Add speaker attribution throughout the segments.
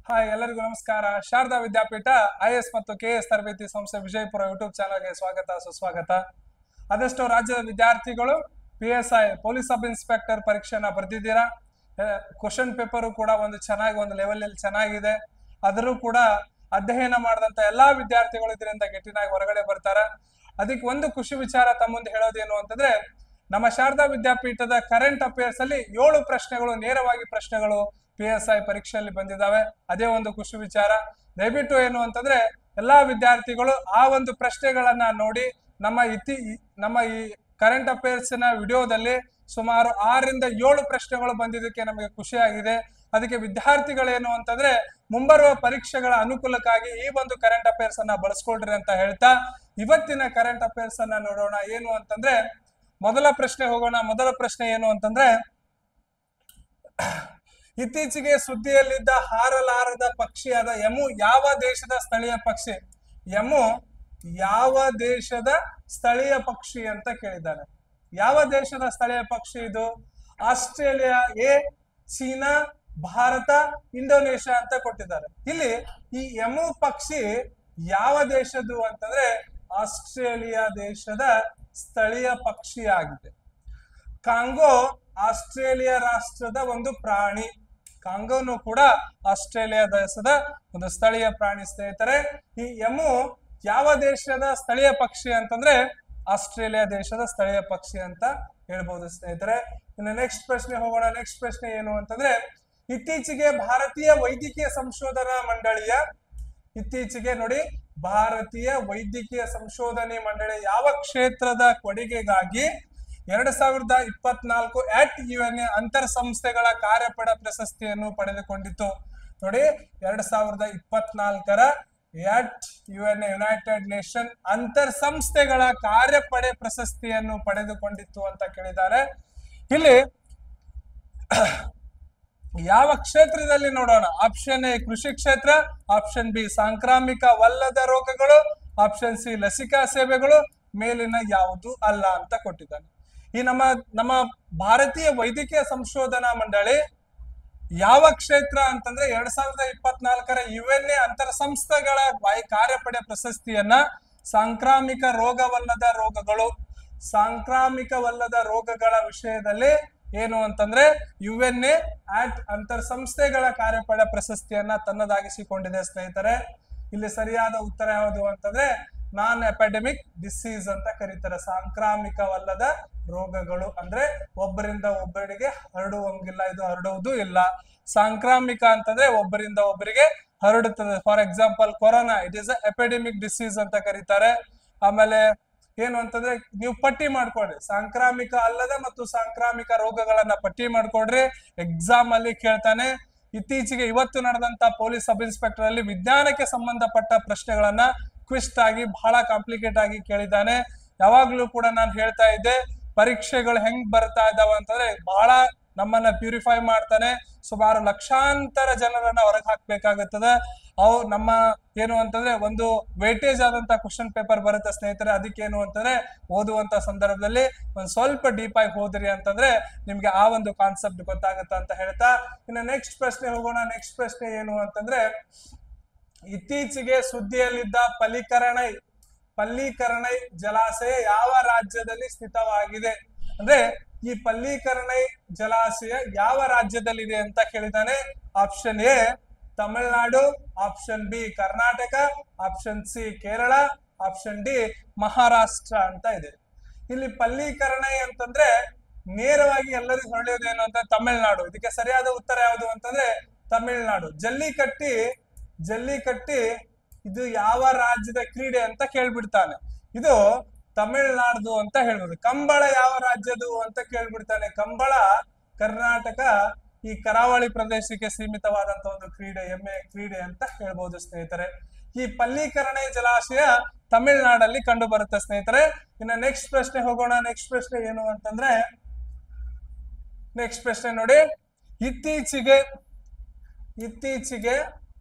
Speaker 1: hi ಎಲ್ಲರಿಗೂ ನಮಸ್ಕಾರ Sharada Vidyapeetha I S ಮತ್ತು ಕೆ ಎಸ್ ತರಬೇತಿ ಸಂಸ್ಥೆ ವಿಜಯಪುರ ಯೂಟ್ಯೂಬ್ ಚಾನಲ್ಗೆ ಸ್ವಾಗತ ಸುಸ್ವಾಗತ ಅದೆಷ್ಟೋ ರಾಜ್ಯದ ವಿದ್ಯಾರ್ಥಿಗಳು P S I police sub inspector ಪರೀಕ್ಷೆನ ಬರೆದಿದ್ದೀರಾ ಕ್ವಶನ್ ಪೇಪರು ಕೂಡ ಒಂದು ಚೆನ್ನಾಗಿ ಒಂದು ಲೆವೆಲ್ ಅಲ್ಲಿ ಚೆನ್ನಾಗಿದೆ ಆದರೂ ಕೂಡ ಅಧ್ಯಯನ ಮಾಡಿದಂತ ಎಲ್ಲಾ ವಿದ್ಯಾರ್ಥಿಗಳು ಇದರಿಂದ ಗೆಟ್ಟಿನಾಗಿ ಹೊರಗಡೆ ಬರ್ತಾರೆ ಅದಕ್ಕೆ ಒಂದು ಖುಷಿ ವಿಚಾರ ತಮ್ಮ ಮುಂದೆ ಹೇಳೋದೇನು ಅಂತಂದ್ರೆ ನಮ್ಮ ಶಾರದಾ ವಿದ್ಯಾಪೀಠದ ಕರೆಂಟ್ ಅಫೇರ್ಸ್ ಅಲ್ಲಿ ಏಳು ಪ್ರಶ್ನೆಗಳು ನೇರವಾಗಿ ಪ್ರಶ್ನೆಗಳು ಪಿ ಎಸ್ ಐ ಪರೀಕ್ಷೆಯಲ್ಲಿ ಬಂದಿದ್ದಾವೆ ಅದೇ ಒಂದು ಖುಷಿ ವಿಚಾರ ದಯವಿಟ್ಟು ಏನು ಅಂತಂದ್ರೆ ಎಲ್ಲಾ ವಿದ್ಯಾರ್ಥಿಗಳು ಆ ಒಂದು ಪ್ರಶ್ನೆಗಳನ್ನ ನೋಡಿ ನಮ್ಮ ಇತಿ ನಮ್ಮ ಈ ಕರೆಂಟ್ ಅಫೇರ್ಸ್ ನ ವಿಡಿಯೋದಲ್ಲಿ ಸುಮಾರು ಆರರಿಂದ ಏಳು ಪ್ರಶ್ನೆಗಳು ಬಂದಿದ್ದಕ್ಕೆ ನಮಗೆ ಖುಷಿಯಾಗಿದೆ ಅದಕ್ಕೆ ವಿದ್ಯಾರ್ಥಿಗಳೇನು ಅಂತಂದ್ರೆ ಮುಂಬರುವ ಪರೀಕ್ಷೆಗಳ ಅನುಕೂಲಕ್ಕಾಗಿ ಈ ಒಂದು ಕರೆಂಟ್ ಅಫೇರ್ಸ್ ಅನ್ನ ಬಳಸ್ಕೊಳ್ರಿ ಅಂತ ಹೇಳ್ತಾ ಇವತ್ತಿನ ಕರೆಂಟ್ ಅಫೇರ್ಸ್ ಅನ್ನ ನೋಡೋಣ ಏನು ಅಂತಂದ್ರೆ ಮೊದಲ ಪ್ರಶ್ನೆ ಹೋಗೋಣ ಮೊದಲ ಪ್ರಶ್ನೆ ಏನು ಅಂತಂದ್ರೆ ಇತ್ತೀಚೆಗೆ ಸುದ್ದಿಯಲ್ಲಿದ್ದ ಹಾರಲಾರದ ಪಕ್ಷಿಯಾದ ಯಮು ಯಾವ ದೇಶದ ಸ್ಥಳೀಯ ಪಕ್ಷಿ ಯಮು ಯಾವ ದೇಶದ ಸ್ಥಳೀಯ ಪಕ್ಷಿ ಅಂತ ಕೇಳಿದ್ದಾನೆ ಯಾವ ದೇಶದ ಸ್ಥಳೀಯ ಪಕ್ಷಿ ಇದು ಆಸ್ಟ್ರೇಲಿಯಾ ಎ ಚೀನಾ ಭಾರತ ಇಂಡೋನೇಷ್ಯಾ ಅಂತ ಕೊಟ್ಟಿದ್ದಾರೆ ಇಲ್ಲಿ ಈ ಯಮು ಪಕ್ಷಿ ಯಾವ ದೇಶದ್ದು ಅಂತಂದ್ರೆ ಆಸ್ಟ್ರೇಲಿಯಾ ದೇಶದ ಸ್ಥಳೀಯ ಪಕ್ಷಿ ಆಗಿದೆ ಕಾಂಗೋ ಆಸ್ಟ್ರೇಲಿಯಾ ರಾಷ್ಟ್ರದ ಒಂದು ಪ್ರಾಣಿ ಕಾಂಗೋನು ಕೂಡ ಆಸ್ಟ್ರೇಲಿಯಾ ದೇಶದ ಒಂದು ಸ್ಥಳೀಯ ಪ್ರಾಣಿ ಸ್ನೇಹಿತರೆ ಈ ಯಮು ಯಾವ ದೇಶದ ಸ್ಥಳೀಯ ಪಕ್ಷಿ ಅಂತಂದ್ರೆ ಆಸ್ಟ್ರೇಲಿಯಾ ದೇಶದ ಸ್ಥಳೀಯ ಪಕ್ಷಿ ಅಂತ ಹೇಳ್ಬೋದು ಸ್ನೇಹಿತರೆ ಇನ್ನು ನೆಕ್ಸ್ಟ್ ಪ್ರಶ್ನೆ ಹೋಗೋಣ ನೆಕ್ಸ್ಟ್ ಪ್ರಶ್ನೆ ಏನು ಅಂತಂದ್ರೆ ಇತ್ತೀಚೆಗೆ ಭಾರತೀಯ ವೈದ್ಯಕೀಯ ಸಂಶೋಧನಾ ಮಂಡಳಿಯ ಇತ್ತೀಚೆಗೆ ನೋಡಿ ಭಾರತೀಯ ವೈದ್ಯಕೀಯ ಸಂಶೋಧನೆ ಮಂಡಳಿ ಯಾವ ಕ್ಷೇತ್ರದ ಕೊಡುಗೆಗಾಗಿ ಎರಡ್ ಸಾವಿರದ ಇಪ್ಪತ್ನಾಲ್ಕು ಅಟ್ ಯು ಎನ್ ಎ ಅಂತರ್ ಸಂಸ್ಥೆಗಳ ಕಾರ್ಯಪಡ ಪ್ರಶಸ್ತಿಯನ್ನು ಪಡೆದುಕೊಂಡಿತು ನೋಡಿ ಎರಡ್ ಸಾವಿರದ ಇಪ್ಪತ್ನಾಲ್ಕರ ಎಟ್ U N A United Nation ಅಂತರ್ ಸಂಸ್ಥೆಗಳ ಕಾರ್ಯಪಡೆ ಪ್ರಶಸ್ತಿಯನ್ನು ಪಡೆದುಕೊಂಡಿತ್ತು ಅಂತ ಕೇಳಿದ್ದಾರೆ ಇಲ್ಲಿ ಯಾವ ಕ್ಷೇತ್ರದಲ್ಲಿ ನೋಡೋಣ ಆಪ್ಷನ್ ಎ ಕೃಷಿ ಕ್ಷೇತ್ರ ಆಪ್ಷನ್ ಬಿ ಸಾಂಕ್ರಾಮಿಕವಲ್ಲದ ರೋಗಗಳು ಆಪ್ಷನ್ ಸಿ ಲಸಿಕಾ ಸೇವೆಗಳು ಮೇಲಿನ ಯಾವುದು ಅಲ್ಲ ಅಂತ ಕೊಟ್ಟಿದ್ದಾನೆ ಈ ನಮ್ಮ ನಮ್ಮ ಭಾರತೀಯ ವೈದ್ಯಕೀಯ ಸಂಶೋಧನಾ ಮಂಡಳಿ ಯಾವ ಕ್ಷೇತ್ರ ಅಂತಂದ್ರೆ ಎರಡ್ ಸಾವಿರದ ಇಪ್ಪತ್ನಾಲ್ಕರ ಯು ಎನ್ ಎ ಅಂತರ ಸಂಸ್ಥೆಗಳ ವಾಯ್- ಕಾರ್ಯಪಡೆ ಪ್ರಶಸ್ತಿಯನ್ನ ಸಾಂಕ್ರಾಮಿಕ ರೋಗವಲ್ಲದ ರೋಗಗಳು ಸಾಂಕ್ರಾಮಿಕವಲ್ಲದ ರೋಗಗಳ ವಿಷಯದಲ್ಲಿ ಏನು ಅಂತಂದ್ರೆ ಯು ಎನ್ ಎ ಆಟ್ ಅಂತರ್ ಸಂಸ್ಥೆಗಳ ಕಾರ್ಯಪಡೆ ಪ್ರಶಸ್ತಿಯನ್ನ ತನ್ನದಾಗಿಸಿಕೊಂಡಿದೆ ಸ್ನೇಹಿತರೆ ಇಲ್ಲಿ ಸರಿಯಾದ ಉತ್ತರ ಯಾವುದು ಅಂತಂದ್ರೆ ನಾನ್ ಎಪಿಡೆಮಿಕ್ ಡಿಸೀಸ್ ಅಂತ ಕರೀತಾರೆ ಸಾಂಕ್ರಾಮಿಕವಲ್ಲದ ರೋಗಗಳು ಅಂದ್ರೆ ಒಬ್ಬರಿಂದ ಒಬ್ಬರಿಗೆ ಹರಡುವಂಗಿಲ್ಲ ಇದು ಹರಡುವುದು ಇಲ್ಲ ಸಾಂಕ್ರಾಮಿಕ ಅಂತಂದ್ರೆ ಒಬ್ಬರಿಂದ ಒಬ್ಬರಿಗೆ ಹರಡುತ್ತದೆ for example corona it is epidemic disease ಅಂತ ಕರೀತಾರೆ ಆಮೇಲೆ ಏನು ಅಂತಂದ್ರೆ ನೀವು ಪಟ್ಟಿ ಮಾಡ್ಕೊಡ್ರಿ ಸಾಂಕ್ರಾಮಿಕ ಅಲ್ಲದ ಮತ್ತು ಸಾಂಕ್ರಾಮಿಕ ರೋಗಗಳನ್ನ ಪಟ್ಟಿ ಮಾಡ್ಕೊಡ್ರಿ ಎಕ್ಸಾಮ್ ಅಲ್ಲಿ ಕೇಳ್ತಾನೆ ಇತ್ತೀಚೆಗೆ ಇವತ್ತು ನಡೆದಂತ ಪೊಲೀಸ್ ಸಬ್ ಇನ್ಸ್ಪೆಕ್ಟರ್ ಅಲ್ಲಿ ವಿಜ್ಞಾನಕ್ಕೆ ಸಂಬಂಧಪಟ್ಟ ಪ್ರಶ್ನೆಗಳನ್ನ ಕ್ವಿಸ್ಟ್ ಆಗಿ ಬಹಳ ಕಾಂಪ್ಲಿಕೇಟ್ ಆಗಿ ಕೇಳಿದ್ದಾನೆ ಯಾವಾಗ್ಲೂ ಕೂಡ ನಾನು ಹೇಳ್ತಾ ಇದ್ದೆ ಪರೀಕ್ಷೆಗಳು ಹೆಂಗ್ ಬರ್ತಾ ಇದಾವ ಅಂತಂದ್ರೆ ಬಹಳ ನಮ್ಮನ್ನ ಪ್ಯೂರಿಫೈ ಮಾಡ್ತಾನೆ ಸುಮಾರು ಲಕ್ಷಾಂತರ ಜನರನ್ನ ಹೊರಗೆ ಹಾಕ್ಬೇಕಾಗುತ್ತದೆ ಅವು ನಮ್ಮ ಏನು ಅಂತಂದ್ರೆ ಒಂದು ವೇಟೇಜ್ ಆದಂತ ಕ್ವಶನ್ ಪೇಪರ್ ಬರುತ್ತೆ ಸ್ನೇಹಿತರೆ ಅದಕ್ಕೇನು ಅಂತಂದ್ರೆ ಓದುವಂತ ಸಂದರ್ಭದಲ್ಲಿ ಒಂದ್ ಸ್ವಲ್ಪ ಡೀಪ್ ಆಗಿ ಹೋದ್ರಿ ಅಂತಂದ್ರೆ ನಿಮ್ಗೆ ಆ ಒಂದು ಕಾನ್ಸೆಪ್ಟ್ ಗೊತ್ತಾಗತ್ತ ಅಂತ ಹೇಳ್ತಾ ಇನ್ನು ನೆಕ್ಸ್ಟ್ ಪ್ರಶ್ನೆ ಹೋಗೋಣ ನೆಕ್ಸ್ಟ್ ಪ್ರಶ್ನೆ ಏನು ಅಂತಂದ್ರೆ ಇತ್ತೀಚೆಗೆ ಸುದ್ದಿಯಲ್ಲಿದ್ದ ಪಲ್ಲಿಕರಣೈ ಪಲ್ಲಿಕರಣೈ ಜಲಾಶಯ ಯಾವ ರಾಜ್ಯದಲ್ಲಿ ಸ್ಥಿತವಾಗಿದೆ ಅಂದ್ರೆ ಈ ಪಲ್ಲಿಕರಣೈ ಜಲಾಶಯ ಯಾವ ರಾಜ್ಯದಲ್ಲಿದೆ ಅಂತ ಕೇಳಿದಾನೆ option A Tamil Nadu option B Karnataka option C Kerala option D Maharashtra ಅಂತ ಇದೆ ಇಲ್ಲಿ ಪಲ್ಲಿಕರಣೈ ಅಂತಂದ್ರೆ ನೇರವಾಗಿ ಎಲ್ಲರಿಗೂ ಹೊಳೆಯೋದೇನು ಅಂತ ತಮಿಳ್ನಾಡು ಇದಕ್ಕೆ ಸರಿಯಾದ ಉತ್ತರ ಯಾವುದು ಅಂತಂದ್ರೆ ತಮಿಳ್ನಾಡು ಜಲ್ಲಿಕಟ್ಟಿ ಜಲ್ಲಿಕಟ್ಟಿ ಇದು ಯಾವ ರಾಜ್ಯದ ಕ್ರೀಡೆ ಅಂತ ಕೇಳ್ಬಿಡ್ತಾನೆ ಇದು ತಮಿಳ್ನಾಡ್ದು ಅಂತ ಹೇಳ್ಬೋದು ಕಂಬಳ ಯಾವ ರಾಜ್ಯದು ಅಂತ ಕೇಳ್ಬಿಡ್ತಾನೆ ಕಂಬಳ ಕರ್ನಾಟಕ ಈ ಕರಾವಳಿ ಪ್ರದೇಶಕ್ಕೆ ಸೀಮಿತವಾದಂತ ಒಂದು ಕ್ರೀಡೆ ಎಮ್ಮೆ ಕ್ರೀಡೆ ಅಂತ ಹೇಳ್ಬೋದು ಸ್ನೇಹಿತರೆ ಈ ಪಲ್ಲೀಕರಣೆ ಜಲಾಶಯ ತಮಿಳ್ನಾಡಲ್ಲಿ ಕಂಡು ಬರುತ್ತೆ ಸ್ನೇಹಿತರೆ ಇನ್ನು ನೆಕ್ಸ್ಟ್ ಪ್ರಶ್ನೆ ಹೋಗೋಣ ನೆಕ್ಸ್ಟ್ ಪ್ರಶ್ನೆ ಏನು ಅಂತಂದ್ರೆ ನೆಕ್ಸ್ಟ್ ಪ್ರಶ್ನೆ ನೋಡಿ ಇತ್ತೀಚೆಗೆ ಇತ್ತೀಚೆಗೆ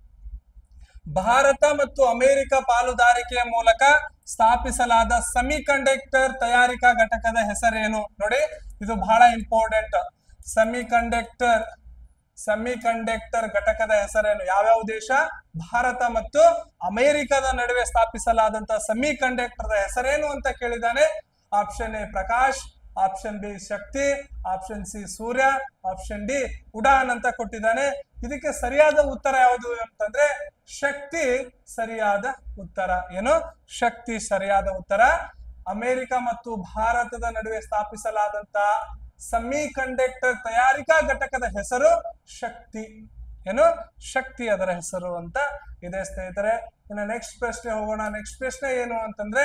Speaker 1: ಭಾರತ ಮತ್ತು ಅಮೆರಿಕ ಪಾಲುದಾರಿಕೆಯ ಮೂಲಕ ಸ್ಥಾಪಿಸಲಾದ ಸೆಮಿ ಕಂಡಕ್ಟರ್ ತಯಾರಿಕಾ ಘಟಕದ ಹೆಸರೇನು ನೋಡಿ ಇದು ಬಹಳ important semiconductor semiconductor ಘಟಕದ ಹೆಸರೇನು ಯಾವ್ಯಾವ ದೇಶ ಭಾರತ ಮತ್ತು ಅಮೆರಿಕದ ನಡುವೆ ಸ್ಥಾಪಿಸಲಾದಂತಹ ಸೆಮಿ ಕಂಡಕ್ಟರ್ ಹೆಸರೇನು ಅಂತ ಕೇಳಿದಾನೆ option A Prakash option B Shakti option C Surya option D Udan ಅಂತ ಕೊಟ್ಟಿದ್ದಾನೆ ಇದಕ್ಕೆ ಸರಿಯಾದ ಉತ್ತರ ಯಾವುದು ಅಂತಂದ್ರೆ ಶಕ್ತಿ ಸರಿಯಾದ ಉತ್ತರ ಏನು ಶಕ್ತಿ ಸರಿಯಾದ ಉತ್ತರ ಅಮೆರಿಕ ಮತ್ತು ಭಾರತದ ನಡುವೆ ಸ್ಥಾಪಿಸಲಾದಂತ ಸೆಮಿ ಕಂಡಕ್ಟರ್ ತಯಾರಿಕಾ ಘಟಕದ ಹೆಸರು ಶಕ್ತಿ ಏನು ಶಕ್ತಿ ಅದರ ಹೆಸರು ಅಂತ ಇದೆ ಸ್ನೇಹಿತರೆ ಇನ್ನು ನೆಕ್ಸ್ಟ್ ಪ್ರಶ್ನೆ ಹೋಗೋಣ ನೆಕ್ಸ್ಟ್ ಪ್ರಶ್ನೆ ಏನು ಅಂತಂದ್ರೆ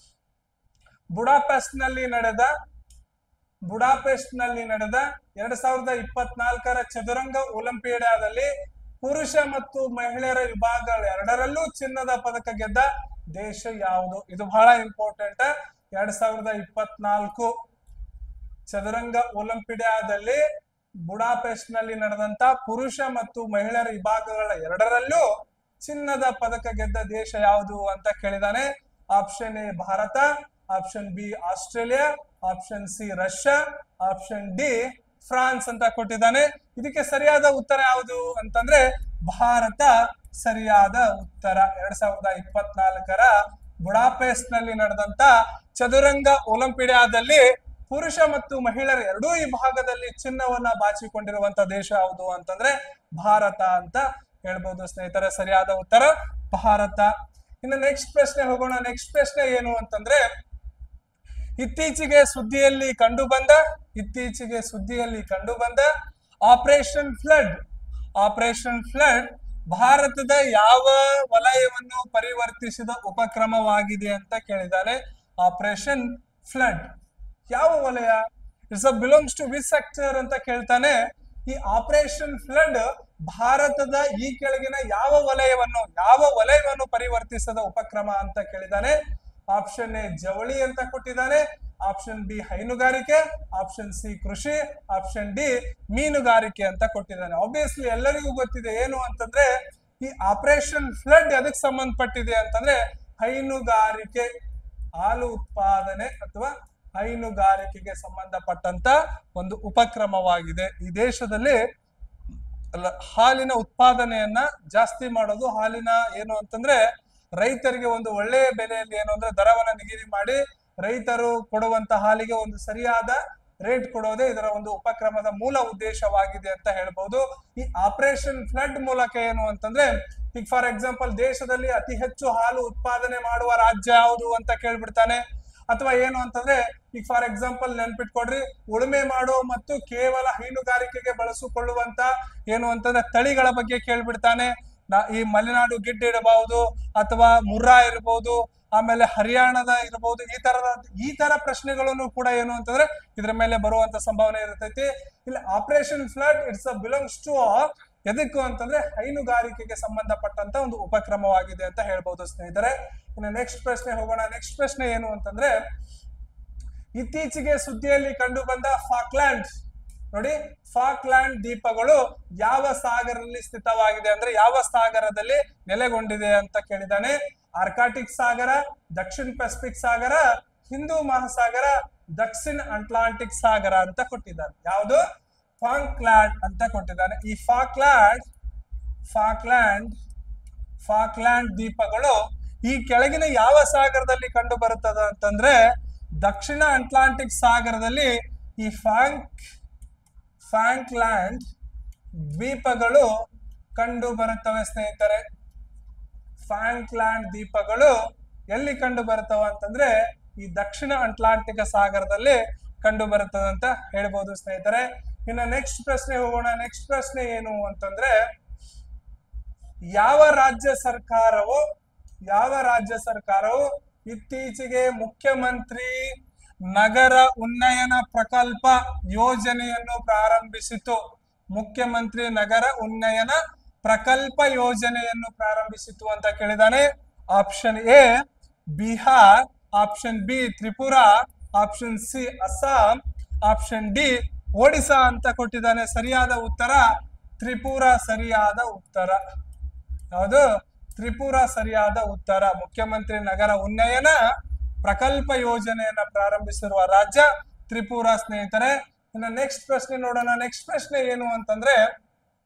Speaker 1: ಬುಡಾಪೆಸ್ಟ್ ನಲ್ಲಿ ನಡೆದ ಬುಡಾಪೆಸ್ಟ್ ನಲ್ಲಿ ನಡೆದ ಎರಡ್ ಸಾವಿರದ ಇಪ್ಪತ್ನಾಲ್ಕರ ಚದುರಂಗ ಒಲಿಂಪಿಯಾಡದಲ್ಲಿ ಪುರುಷ ಮತ್ತು ಮಹಿಳೆಯರ ವಿಭಾಗಗಳು ಎರಡರಲ್ಲೂ ಚಿನ್ನದ ಪದಕ ಗೆದ್ದ ದೇಶ ಯಾವುದು ಇದು ಬಹಳ ಇಂಪಾರ್ಟೆಂಟ್ ಎರಡ್ ಸಾವಿರದ ಇಪ್ಪತ್ನಾಲ್ಕು ಚದುರಂಗ ಒಲಿಂಪಿಯಾಡದಲ್ಲಿ ಬುಡಾಪೆಸ್ಟ್ ನಲ್ಲಿ ನಡೆದಂತ ಪುರುಷ ಮತ್ತು ಮಹಿಳೆಯರ ವಿಭಾಗಗಳ ಎರಡರಲ್ಲೂ ಚಿನ್ನದ ಪದಕ ಗೆದ್ದ ದೇಶ ಯಾವುದು ಅಂತ ಕೇಳಿದಾನೆ option A Bharat option B Australia option C Russia option D France ಅಂತ ಕೊಟ್ಟಿದ್ದಾನೆ ಇದಕ್ಕೆ ಸರಿಯಾದ ಉತ್ತರ ಯಾವುದು ಅಂತಂದ್ರೆ ಭಾರತ ಸರಿಯಾದ ಉತ್ತರ ಎರಡ್ ಸಾವಿರದ ಇಪ್ಪತ್ನಾಲ್ಕರ ಬುಡಾಪೆಸ್ಟ್ ನಲ್ಲಿ ನಡೆದಂತ ಚದುರಂಗ ಒಲಿಂಪಿಯಾಡದಲ್ಲಿ ಪುರುಷ ಮತ್ತು ಮಹಿಳೆಯರ ಎರಡೂ ವಿಭಾಗದಲ್ಲಿ ಚಿನ್ನವನ್ನ ಬಾಚಿಕೊಂಡಿರುವಂತ ದೇಶ ಯಾವುದು ಅಂತಂದ್ರೆ ಭಾರತ ಅಂತ ಹೇಳ್ಬೋದು ಸ್ನೇಹಿತರೆ ಸರಿಯಾದ ಉತ್ತರ ಭಾರತ ಇನ್ನು ನೆಕ್ಸ್ಟ್ ಪ್ರಶ್ನೆ ಹೋಗೋಣ ನೆಕ್ಸ್ಟ್ ಪ್ರಶ್ನೆ ಏನು ಅಂತಂದ್ರೆ ಇತ್ತೀಚೆಗೆ ಸುದ್ದಿಯಲ್ಲಿ ಕಂಡು ಬಂದ ಇತ್ತೀಚೆಗೆ ಸುದ್ದಿಯಲ್ಲಿ ಕಂಡು ಬಂದ ಆಪರೇಷನ್ ಫ್ಲಡ್ ಆಪರೇಷನ್ ಫ್ಲಡ್ ಭಾರತದ ಯಾವ ವಲಯವನ್ನು ಪರಿವರ್ತಿಸಿದ ಉಪಕ್ರಮವಾಗಿದೆ ಅಂತ ಕೇಳಿದಾನೆ ಆಪರೇಷನ್ ಫ್ಲಡ್ ಯಾವ ವಲಯ it's uh belongs to which sector ಅಂತ ಕೇಳ್ತಾನೆ ಈ ಆಪರೇಷನ್ ಫ್ಲಡ್ ಭಾರತದ ಈ ಕೆಳಗಿನ ಯಾವ ವಲಯವನ್ನು ಯಾವ ವಲಯವನ್ನು ಪರಿವರ್ತಿಸದ ಉಪಕ್ರಮ ಅಂತ ಕೇಳಿದಾನೆ ಆಪ್ಷನ್ ಎ ಜವಳಿ ಅಂತ ಕೊಟ್ಟಿದ್ದಾನೆ ಆಪ್ಷನ್ ಬಿ ಹೈನುಗಾರಿಕೆ ಆಪ್ಷನ್ ಸಿ ಕೃಷಿ ಆಪ್ಷನ್ ಡಿ ಮೀನುಗಾರಿಕೆ ಅಂತ ಕೊಟ್ಟಿದ್ದಾನೆ ಆಬ್ವಿಯಸ್ಲಿ ಎಲ್ಲರಿಗೂ ಗೊತ್ತಿದೆ ಏನು ಅಂತಂದ್ರೆ ಈ ಆಪರೇಷನ್ ಫ್ಲಡ್ ಎದಕ್ ಸಂಬಂಧಪಟ್ಟಿದೆ ಅಂತಂದ್ರೆ ಹೈನುಗಾರಿಕೆ ಹಾಲು ಉತ್ಪಾದನೆ ಅಥವಾ ಹೈನುಗಾರಿಕೆಗೆ ಸಂಬಂಧಪಟ್ಟಂತ ಒಂದು ಉಪಕ್ರಮವಾಗಿದೆ ಈ ದೇಶದಲ್ಲಿ ಅಲ್ಲ, ಹಾಲಿನ ಉತ್ಪಾದನೆಯನ್ನ ಜಾಸ್ತಿ ಮಾಡೋದು ಹಾಲಿನ ಏನು ಅಂತಂದ್ರೆ ರೈತರಿಗೆ ಒಂದು ಒಳ್ಳೆಯ ಬೆಲೆಯಲ್ಲಿ ಏನು ಅಂದ್ರೆ ದರವನ್ನ ನಿಗದಿ ಮಾಡಿ ರೈತರು ಕೊಡುವಂತ ಹಾಲಿಗೆ ಒಂದು ಸರಿಯಾದ ರೇಟ್ ಕೊಡೋದೇ ಇದರ ಒಂದು ಉಪಕ್ರಮದ ಮೂಲ ಉದ್ದೇಶವಾಗಿದೆ ಅಂತ ಹೇಳ್ಬೋದು ಈ ಆಪರೇಷನ್ ಫ್ಲಡ್ ಮೂಲಕ ಏನು ಅಂತಂದ್ರೆ ಈಗ ಫಾರ್ ಎಕ್ಸಾಂಪಲ್ ದೇಶದಲ್ಲಿ ಅತಿ ಹೆಚ್ಚು ಹಾಲು ಉತ್ಪಾದನೆ ಮಾಡುವ ರಾಜ್ಯ ಯಾವುದು ಅಂತ ಕೇಳ್ಬಿಡ್ತಾನೆ ಅಥವಾ ಏನು ಅಂತಂದ್ರೆ ಈಗ ಫಾರ್ ಎಕ್ಸಾಂಪಲ್ ನೆನ್ಪಿಟ್ಕೊಡ್ರಿ ಉಳುಮೆ ಮಾಡೋ ಮತ್ತು ಕೇವಲ ಹೈನುಗಾರಿಕೆಗೆ ಬಳಸಿಕೊಳ್ಳುವಂತ ಏನು ಅಂತಂದ್ರೆ ತಳಿಗಳ ಬಗ್ಗೆ ಕೇಳ್ಬಿಡ್ತಾನೆ ನಾ- ಈ ಮಲೆನಾಡು ಗಿಡ್ಡ ಇರಬಹುದು ಅಥವಾ ಮುರ್ರಾ ಇರಬಹುದು ಆಮೇಲೆ ಹರಿಯಾಣದ ಇರಬಹುದು ಈ ತರದ ಈ ತರ ಪ್ರಶ್ನೆಗಳನ್ನು ಕೂಡ ಏನು ಅಂತಂದ್ರೆ ಇದ್ರ ಮೇಲೆ ಬರುವಂತ ಸಂಭಾವನೆ ಇರ್ತೈತಿ ಇಲ್ಲಿ operation flood it's uh belongs to ಎದಕ್ಕೂ ಅಂತಂದ್ರೆ ಹೈನುಗಾರಿಕೆಗೆ ಸಂಬಂಧಪಟ್ಟಂತ ಒಂದು ಉಪಕ್ರಮವಾಗಿದೆ ಅಂತ ಹೇಳ್ಬಹುದು ಸ್ನೇಹಿತರೆ ಇನ್ನು ನೆಕ್ಸ್ಟ್ ಪ್ರಶ್ನೆ ಹೋಗೋಣ ನೆಕ್ಸ್ಟ್ ಪ್ರಶ್ನೆ ಏನು ಅಂತಂದ್ರೆ ಇತ್ತೀಚೆಗೆ ಸುದ್ದಿಯಲ್ಲಿ ಕಂಡು ಬಂದ ಫಾಕ್ಲ್ಯಾಂಡ್ ನೋಡಿ ಫಾಕ್ಲ್ಯಾಂಡ್ ದ್ವೀಪಗಳು ಯಾವ ಸಾಗರದಲ್ಲಿ ಸ್ಥಿತವಾಗಿದೆ ಅಂದ್ರೆ ಯಾವ ಸಾಗರದಲ್ಲಿ ನೆಲೆಗೊಂಡಿದೆ ಅಂತ ಕೇಳಿದಾನೆ ಆರ್ಕಾಟಿಕ್ ಸಾಗರ ದಕ್ಷಿಣ ಪೆಸಿಫಿಕ್ ಸಾಗರ ಹಿಂದೂ ಮಹಾಸಾಗರ ದಕ್ಷಿಣ ಅಟ್ಲಾಂಟಿಕ್ ಸಾಗರ ಅಂತ ಕೊಟ್ಟಿದ್ದಾನೆ ಯಾವುದು ಫಾಕ್ಲ್ಯಾಂಡ್ ಅಂತ ಕೊಟ್ಟಿದ್ದಾನೆ ಈ ಫಾಕ್ಲ್ಯಾಂಡ್ ಫಾಕ್ಲ್ಯಾಂಡ್ ಫಾಕ್ಲ್ಯಾಂಡ್ ದ್ವೀಪಗಳು ಈ ಕೆಳಗಿನ ಯಾವ ಸಾಗರದಲ್ಲಿ ಕಂಡು ಬರುತ್ತದೆ ಅಂತಂದ್ರೆ ದಕ್ಷಿಣ ಅಟ್ಲಾಂಟಿಕ್ ಸಾಗರದಲ್ಲಿ ಈ ಫ್ಯಾಂಕ್ ಫ್ಯಾಂಕ್ಲ್ಯಾಂಡ್ ದ್ವೀಪಗಳು ಕಂಡು ಬರುತ್ತವೆ ಸ್ನೇಹಿತರೆ ಫ್ಯಾಂಕ್ಲ್ಯಾಂಡ್ ದ್ವೀಪಗಳು ಎಲ್ಲಿ ಕಂಡು ಬರುತ್ತವ ಅಂತಂದ್ರೆ ಈ ದಕ್ಷಿಣ ಅಟ್ಲಾಂಟಿಕ್ ಸಾಗರದಲ್ಲಿ ಕಂಡು ಬರುತ್ತದೆ ಅಂತ ಹೇಳ್ಬೋದು ಸ್ನೇಹಿತರೆ ಇನ್ನು ನೆಕ್ಸ್ಟ್ ಪ್ರಶ್ನೆ ಹೋಗೋಣ ನೆಕ್ಸ್ಟ್ ಪ್ರಶ್ನೆ ಏನು ಅಂತಂದ್ರೆ ಯಾವ ರಾಜ್ಯ ಸರ್ಕಾರವು ಯಾವ ರಾಜ್ಯ ಸರ್ಕಾರವು ಇತ್ತೀಚೆಗೆ ಮುಖ್ಯಮಂತ್ರಿ ನಗರ ಉನ್ನಯನ ಪ್ರಕಲ್ಪ ಯೋಜನೆಯನ್ನು ಪ್ರಾರಂಭಿಸಿತು ಮುಖ್ಯಮಂತ್ರಿ ನಗರ ಉನ್ನಯನ ಪ್ರಕಲ್ಪ ಯೋಜನೆಯನ್ನು ಪ್ರಾರಂಭಿಸಿತು ಅಂತ ಕೇಳಿದಾನೆ option A Bihar option B Tripura option C Assam option D Odisha ಅಂತ ಕೊಟ್ಟಿದ್ದಾನೆ ಸರಿಯಾದ ಉತ್ತರ ತ್ರಿಪುರಾ ಸರಿಯಾದ ಉತ್ತರ ಯಾವುದು ತ್ರಿಪುರ ಸರಿಯಾದ ಉತ್ತರ ಮುಖ್ಯಮಂತ್ರಿ ನಗರ ಉನ್ನಯನ ಪ್ರಕಲ್ಪ ಯೋಜನೆಯನ್ನ ಪ್ರಾರಂಭಿಸಿರುವ ರಾಜ್ಯ ತ್ರಿಪುರ ಸ್ನೇಹಿತರೆ ಇನ್ನು ನೆಕ್ಸ್ಟ್ ಪ್ರಶ್ನೆ ನೋಡೋಣ ನೆಕ್ಸ್ಟ್ ಪ್ರಶ್ನೆ ಏನು ಅಂತಂದ್ರೆ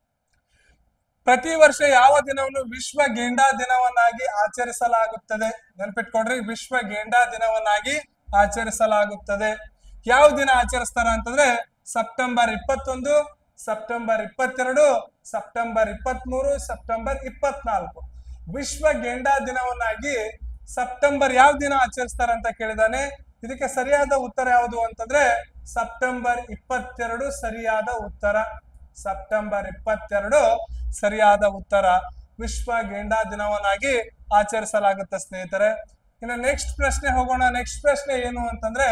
Speaker 1: ಪ್ರತಿ ವರ್ಷ ಯಾವ ದಿನವನ್ನು ವಿಶ್ವ ಗೇಂಡಾ ದಿನವನ್ನಾಗಿ ಆಚರಿಸಲಾಗುತ್ತದೆ ನೆನ್ಪಿಟ್ಕೊಡ್ರಿ ವಿಶ್ವ ಗೇಂಡಾ ದಿನವನ್ನಾಗಿ ಆಚರಿಸಲಾಗುತ್ತದೆ ಯಾವ ದಿನ ಆಚರಿಸ್ತಾರ ಅಂತಂದ್ರೆ ಸೆಪ್ಟೆಂಬರ್ ಇಪ್ಪತ್ತೊಂದು ಸೆಪ್ಟೆಂಬರ್ ಇಪ್ಪತ್ತೆರಡು ಸೆಪ್ಟೆಂಬರ್ ಇಪ್ಪತ್ಮೂರು ಸೆಪ್ಟೆಂಬರ್ ಇಪ್ಪತ್ನಾಲ್ಕು ವಿಶ್ವ ಗೇಂಡಾ ದಿನವನ್ನಾಗಿ ಸೆಪ್ಟೆಂಬರ್ ಯಾವ ದಿನ ಆಚರಿಸ್ತಾರೆ ಅಂತ ಕೇಳಿದಾನೆ ಇದಕ್ಕೆ ಸರಿಯಾದ ಉತ್ತರ ಯಾವುದು ಅಂತಂದ್ರೆ ಸೆಪ್ಟೆಂಬರ್ ಇಪ್ಪತ್ತೆರಡು ಸರಿಯಾದ ಉತ್ತರ ಸೆಪ್ಟೆಂಬರ್ ಇಪ್ಪತ್ತೆರಡು ಸರಿಯಾದ ಉತ್ತರ ವಿಶ್ವ ಗೇಂಡಾ ದಿನವನ್ನಾಗಿ ಆಚರಿಸಲಾಗುತ್ತೆ ಸ್ನೇಹಿತರೆ ಇನ್ನು ನೆಕ್ಸ್ಟ್ ಪ್ರಶ್ನೆ ಹೋಗೋಣ ನೆಕ್ಸ್ಟ್ ಪ್ರಶ್ನೆ ಏನು ಅಂತಂದ್ರೆ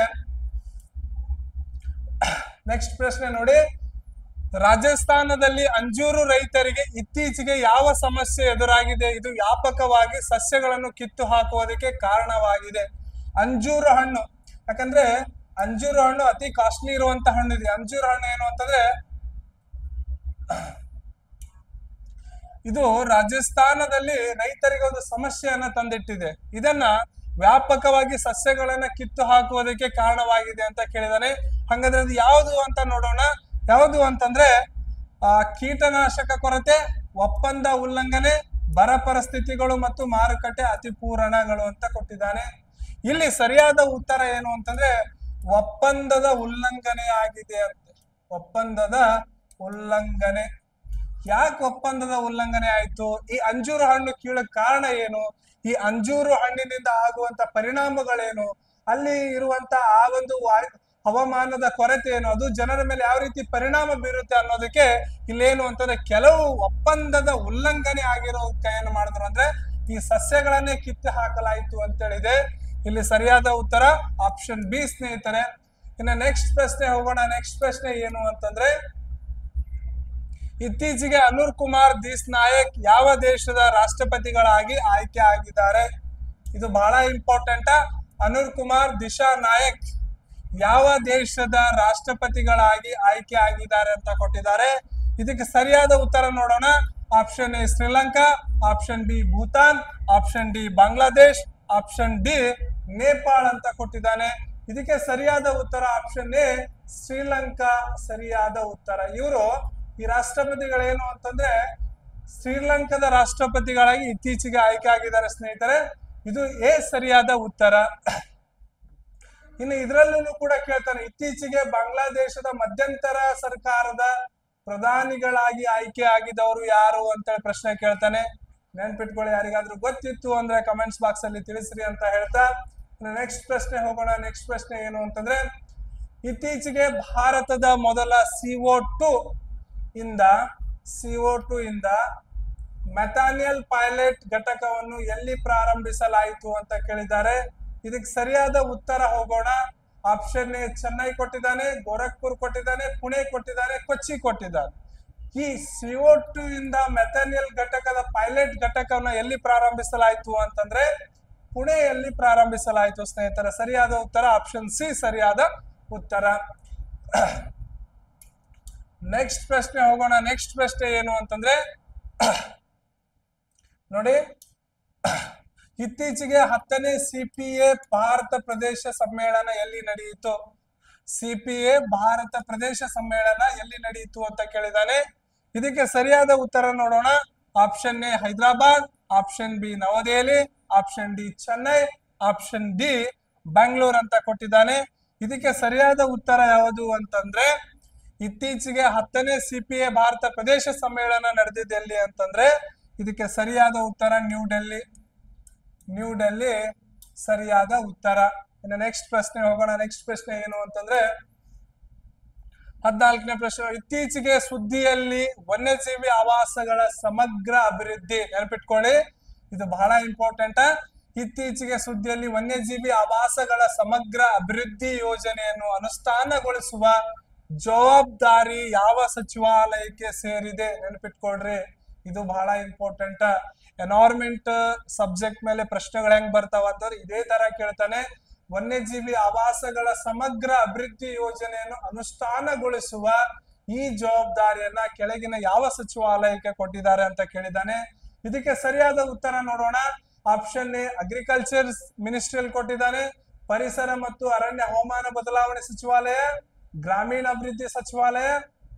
Speaker 1: ನೆಕ್ಸ್ಟ್ ಪ್ರಶ್ನೆ ನೋಡಿ ರಾಜಸ್ಥಾನದಲ್ಲಿ ಅಂಜೂರು ರೈತರಿಗೆ ಇತ್ತೀಚೆಗೆ ಯಾವ ಸಮಸ್ಯೆ ಎದುರಾಗಿದೆ ಇದು ವ್ಯಾಪಕವಾಗಿ ಸಸ್ಯಗಳನ್ನು ಕಿತ್ತು ಹಾಕುವುದಕ್ಕೆ ಕಾರಣವಾಗಿದೆ ಅಂಜೂರು ಹಣ್ಣು ಯಾಕಂದ್ರೆ ಅಂಜೂರು ಹಣ್ಣು ಅತಿ ಕಾಸ್ಟ್ಲಿ ಇರುವಂತ ಹಣ್ಣು ಇದೆ ಅಂಜೂರು ಹಣ್ಣು ಏನು ಅಂತಂದ್ರೆ ಇದು ರಾಜಸ್ಥಾನದಲ್ಲಿ ರೈತರಿಗೆ ಒಂದು ಸಮಸ್ಯೆಯನ್ನ ತಂದಿಟ್ಟಿದೆ ಇದನ್ನ ವ್ಯಾಪಕವಾಗಿ ಸಸ್ಯಗಳನ್ನ ಕಿತ್ತು ಹಾಕುವುದಕ್ಕೆ ಕಾರಣವಾಗಿದೆ ಅಂತ ಕೇಳಿದಾನೆ ಹಂಗಾದ್ರೆ ಅದು ಯಾವುದು ಅಂತ ನೋಡೋಣ ಯಾವುದು ಅಂತಂದ್ರೆ ಆ ಕೀಟನಾಶಕ ಕೊರತೆ ಒಪ್ಪಂದ ಉಲ್ಲಂಘನೆ ಬರ ಪರಿಸ್ಥಿತಿಗಳು ಮತ್ತು ಮಾರುಕಟ್ಟೆ ಅತಿಪೂರಣಗಳು ಅಂತ ಕೊಟ್ಟಿದ್ದಾನೆ ಇಲ್ಲಿ ಸರಿಯಾದ ಉತ್ತರ ಏನು ಅಂತಂದ್ರೆ ಒಪ್ಪಂದದ ಉಲ್ಲಂಘನೆ ಆಗಿದೆ ಅಂತ ಒಪ್ಪಂದದ ಉಲ್ಲಂಘನೆ ಯಾಕೆ ಒಪ್ಪಂದದ ಉಲ್ಲಂಘನೆ ಆಯ್ತು ಈ ಅಂಜೂರು ಹಣ್ಣು ಕೀಳಕ್ ಕಾರಣ ಏನು ಈ ಅಂಜೂರು ಹಣ್ಣಿನಿಂದ ಆಗುವಂತ ಪರಿಣಾಮಗಳೇನು ಅಲ್ಲಿ ಇರುವಂತ ಆ ಒಂದು ವಾ- ಹವಾಮಾನದ ಕೊರತೆ ಏನು ಅದು ಜನರ ಮೇಲೆ ಯಾವ ರೀತಿ ಪರಿಣಾಮ ಬೀರುತ್ತೆ ಅನ್ನೋದಕ್ಕೆ ಇಲ್ಲೇನು ಅಂತಂದ್ರೆ ಕೆಲವು ಒಪ್ಪಂದದ ಉಲ್ಲಂಘನೆ ಆಗಿರೋದಕ್ಕೆ ಏನು ಮಾಡಿದ್ರು ಅಂದ್ರೆ ಈ ಸಸ್ಯಗಳನ್ನೇ ಕಿತ್ತು ಹಾಕಲಾಯಿತು ಅಂತೇಳಿದೆ ಇಲ್ಲಿ ಸರಿಯಾದ ಉತ್ತರ ಆಪ್ಷನ್ ಬಿ ಸ್ನೇಹಿತರೆ ಇನ್ನು ನೆಕ್ಸ್ಟ್ ಪ್ರಶ್ನೆ ಹೋಗೋಣ ನೆಕ್ಸ್ಟ್ ಪ್ರಶ್ನೆ ಏನು ಅಂತಂದ್ರೆ ಇತ್ತೀಚೆಗೆ ಅನೂರ್ ಕುಮಾರ್ ದಿಸ್ ನಾಯಕ್ ಯಾವ ದೇಶದ ರಾಷ್ಟ್ರಪತಿಗಳಾಗಿ ಆಯ್ಕೆ ಆಗಿದ್ದಾರೆ ಇದು ಬಹಳ ಇಂಪಾರ್ಟೆಂಟ್ ಅನೂರ್ ಕುಮಾರ್ ದಿಶಾ ನಾಯಕ್ ಯಾವ ದೇಶದ ರಾಷ್ಟ್ರಪತಿಗಳಾಗಿ ಆಯ್ಕೆ ಆಗಿದ್ದಾರೆ ಅಂತ ಕೊಟ್ಟಿದ್ದಾರೆ ಇದಕ್ಕೆ ಸರಿಯಾದ ಉತ್ತರ ನೋಡೋಣ option A Sri Lanka option B Bhutan option D Bangladesh option D Nepal ಅಂತ ಕೊಟ್ಟಿದ್ದಾನೆ ಇದಕ್ಕೆ ಸರಿಯಾದ ಉತ್ತರ ಆಪ್ಷನ್ ಎ ಶ್ರೀಲಂಕಾ ಸರಿಯಾದ ಉತ್ತರ ಇವರು ಈ ರಾಷ್ಟ್ರಪತಿಗಳೇನು ಅಂತಂದ್ರೆ ಶ್ರೀಲಂಕಾದ ರಾಷ್ಟ್ರಪತಿಗಳಾಗಿ ಇತ್ತೀಚೆಗೆ ಆಯ್ಕೆ ಆಗಿದ್ದಾರೆ ಸ್ನೇಹಿತರೆ ಇದು ಎ ಸರಿಯಾದ ಉತ್ತರ ಇನ್ನು ಇದರಲ್ಲೂ ಕೂಡ ಕೇಳ್ತಾನೆ ಇತ್ತೀಚೆಗೆ ಬಾಂಗ್ಲಾದೇಶದ ಮಧ್ಯಂತರ ಸರ್ಕಾರದ ಪ್ರಧಾನಿಗಳಾಗಿ ಆಯ್ಕೆ ಆಗಿದವರು ಯಾರು ಅಂತೇಳಿ ಪ್ರಶ್ನೆ ಕೇಳ್ತಾನೆ ನೆನ್ಪಿಟ್ಕೊಳ್ಳಿ ಯಾರಿಗಾದ್ರೂ ಗೊತ್ತಿತ್ತು ಅಂದ್ರೆ ಕಮೆಂಟ್ಸ್ ಬಾಕ್ಸ್ ಅಲ್ಲಿ ತಿಳಿಸ್ರಿ ಅಂತ ಹೇಳ್ತಾ ನೆಕ್ಸ್ಟ್ ಪ್ರಶ್ನೆ ಹೋಗೋಣ ನೆಕ್ಸ್ಟ್ ಪ್ರಶ್ನೆ ಏನು ಅಂತಂದ್ರೆ ಇತ್ತೀಚೆಗೆ ಭಾರತದ ಮೊದಲ ಸಿಒ ಟು ಇಂದ ಸಿಒ ಟು ಇಂದ ಮೆಥಾನಿಯಲ್ ಪೈಲಟ್ ಘಟಕವನ್ನು ಎಲ್ಲಿ ಪ್ರಾರಂಭಿಸಲಾಯಿತು ಅಂತ ಕೇಳಿದ್ದಾರೆ ಇದಕ್ಕೆ ಸರಿಯಾದ ಉತ್ತರ ಹೋಗೋಣ ಆಪ್ಷನ್ ಎ ಚೆನ್ನೈ ಕೊಟ್ಟಿದ್ದಾನೆ ಗೋರಖ್ಪುರ್ ಕೊಟ್ಟಿದ್ದಾನೆ ಪುಣೆ ಕೊಟ್ಟಿದ್ದಾನೆ ಕೊಚ್ಚಿ ಕೊಟ್ಟಿದ್ದಾನೆ ಈ ಸಿಒ ಟು ಇಂದ ಮೆಥಾನಿಯಲ್ ಘಟಕದ ಪೈಲಟ್ ಘಟಕವನ್ನು ಎಲ್ಲಿ ಪ್ರಾರಂಭಿಸಲಾಯಿತು ಅಂತಂದ್ರೆ ಪುಣೆಯಲ್ಲಿ ಪ್ರಾರಂಭಿಸಲಾಯಿತು ಸ್ನೇಹಿತರ ಸರಿಯಾದ ಉತ್ತರ ಆಪ್ಷನ್ ಸಿ ಸರಿಯಾದ ಉತ್ತರ ನೆಕ್ಸ್ಟ್ ಪ್ರಶ್ನೆ ಹೋಗೋಣ ನೆಕ್ಸ್ಟ್ ಪ್ರಶ್ನೆ ಏನು ಅಂತಂದ್ರೆ ನೋಡಿ ಇತ್ತೀಚೆಗೆ ಹತ್ತನೇ ಸಿಪಿಎ ಭಾರತ ಪ್ರದೇಶ ಸಮ್ಮೇಳನ ಎಲ್ಲಿ ನಡೆಯಿತು ಸಿಪಿಎ ಭಾರತ ಪ್ರದೇಶ ಸಮ್ಮೇಳನ ಎಲ್ಲಿ ನಡೆಯಿತು ಅಂತ ಕೇಳಿದಾನೆ ಇದಕ್ಕೆ ಸರಿಯಾದ ಉತ್ತರ ನೋಡೋಣ option A Hyderabad option B New Delhi option D Chennai option D Bengaluru ಅಂತ ಕೊಟ್ಟಿದ್ದಾನೆ ಇದಕ್ಕೆ ಸರಿಯಾದ ಉತ್ತರ ಯಾವುದು ಅಂತಂದ್ರೆ ಇತ್ತೀಚೆಗೆ ಹತ್ತನೇ ಸಿಪಿಎ ಭಾರತ ಪ್ರದೇಶ ಸಮ್ಮೇಳನ ನಡೆದಿದ್ದು ಎಲ್ಲಿ ಅಂತಂದ್ರೆ ಇದಕ್ಕೆ ಸರಿಯಾದ ಉತ್ತರ ನ್ಯೂ ಡೆಲ್ಲಿ ನ್ಯೂ ಡೆಲ್ಲಿ ಸರಿಯಾದ ಉತ್ತರ ಇನ್ನು ನೆಕ್ಸ್ಟ್ ಪ್ರಶ್ನೆ ಹೋಗೋಣ ನೆಕ್ಸ್ಟ್ ಪ್ರಶ್ನೆ ಏನು ಅಂತಂದ್ರೆ ಹದಿನಾಲ್ಕನೇ ಪ್ರಶ್ನೆ ಇತ್ತೀಚೆಗೆ ಸುದ್ದಿಯಲ್ಲಿ ವನ್ಯಜೀವಿ ಆವಾಸಗಳ ಸಮಗ್ರ ಅಭಿವೃದ್ಧಿ ನೆನಪಿಟ್ಕೊಳ್ಳಿ ಇದು ಬಹಳ ಇಂಪಾರ್ಟೆಂಟ್ ಇತ್ತೀಚೆಗೆ ಸುದ್ದಿಯಲ್ಲಿ ವನ್ಯಜೀವಿ ಆವಾಸಗಳ ಸಮಗ್ರ ಅಭಿವೃದ್ಧಿ ಯೋಜನೆಯನ್ನು ಅನುಷ್ಠಾನಗೊಳಿಸುವ ಜವಾಬ್ದಾರಿ ಯಾವ ಸಚಿವಾಲಯಕ್ಕೆ ಸೇರಿದೆ ನೆನಪಿಟ್ಕೊಳ್ರಿ ಇದು ಬಹಳ ಇಂಪಾರ್ಟೆಂಟ್ ಎನ್ವೈರ್ಮೆಂಟ್ ಸಬ್ಜೆಕ್ಟ್ ಮೇಲೆ ಪ್ರಶ್ನೆಗಳು ಹೆಂಗ್ ಬರ್ತಾವ ಅಂತಂದ್ರೆ ಇದೇ ತರ ಕೇಳ್ತಾನೆ ವನ್ಯಜೀವಿ ಆವಾಸಗಳ ಸಮಗ್ರ ಅಭಿವೃದ್ಧಿ ಯೋಜನೆಯನ್ನು ಅನುಷ್ಠಾನಗೊಳಿಸುವ ಈ ಜವಾಬ್ದಾರಿಯನ್ನ ಕೆಳಗಿನ ಯಾವ ಸಚಿವಾಲಯಕ್ಕೆ ಕೊಟ್ಟಿದ್ದಾರೆ ಅಂತ ಕೇಳಿದ್ದಾನೆ ಇದಕ್ಕೆ ಸರಿಯಾದ ಉತ್ತರ ನೋಡೋಣ ಆಪ್ಷನ್ ಎ ಅಗ್ರಿಕಲ್ಚರ್ ಮಿನಿಸ್ಟ್ರಿಯಲ್ಲಿ ಕೊಟ್ಟಿದ್ದಾನೆ ಪರಿಸರ ಮತ್ತು ಅರಣ್ಯ ಹವಾಮಾನ ಬದಲಾವಣೆ ಸಚಿವಾಲಯ ಗ್ರಾಮೀಣ ಅಭಿವೃದ್ಧಿ ಸಚಿವಾಲಯ